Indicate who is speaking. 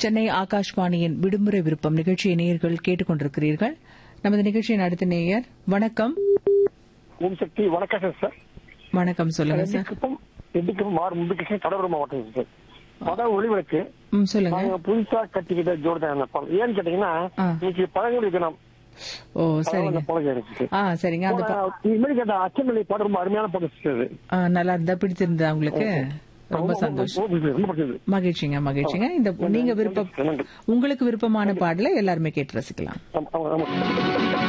Speaker 1: சென்னை ஆகாஷ்வாணியின் விடுமுறை விருப்பம் நிகழ்ச்சியை நேயர்கள் கேட்டுக்கொண்டிருக்கிறீர்கள் நமது நிகழ்ச்சியின் அடுத்த நேயர் வணக்கம்
Speaker 2: ஓம் சக்தி வணக்கம் சார்
Speaker 1: வணக்கம் சொல்லுங்க சார்
Speaker 2: ரெண்டுக்கும் ரெண்டுக்கும் மாறு மும்பிகிருஷ்ணன் கடலூர் மாவட்டம் சார் படம் ஒளிவிளக்கு
Speaker 1: ம் சொல்லுங்க
Speaker 2: நாங்க புதுசா கட்டிக்கிட்ட ஜோடிதான் அந்த படம் ஏன்னு கேட்டீங்கன்னா
Speaker 1: ஆ.
Speaker 2: இன்னைக்கு பழங்குடி தினம்
Speaker 1: ஓ
Speaker 2: படம்
Speaker 1: சரிங்க
Speaker 2: அந்த பழகம் இருக்கு
Speaker 1: ஆ சரிங்க அந்த ப-
Speaker 2: இனிமேல் கேட்ட அச்சமலை பாடம் ரொம்ப அருமையான படம் சார்
Speaker 1: ஆ, நல்லா இருந்தா பிடிச்சிருந்தா உங்களுக்கு ரொம்ப சந்தோஷம்
Speaker 2: ரொம்ப பிடிச்சது
Speaker 1: மகிழ்ச்சிங்க மகிழ்ச்சிங்க இந்த நீங்க விருப்பம்
Speaker 2: நன்றி.
Speaker 1: உங்களுக்கு விருப்பமான பாடலை எல்லாருமே கேட்டு ரசிக்கலாம்
Speaker 2: ஆமா, ஆமா, ஆமா.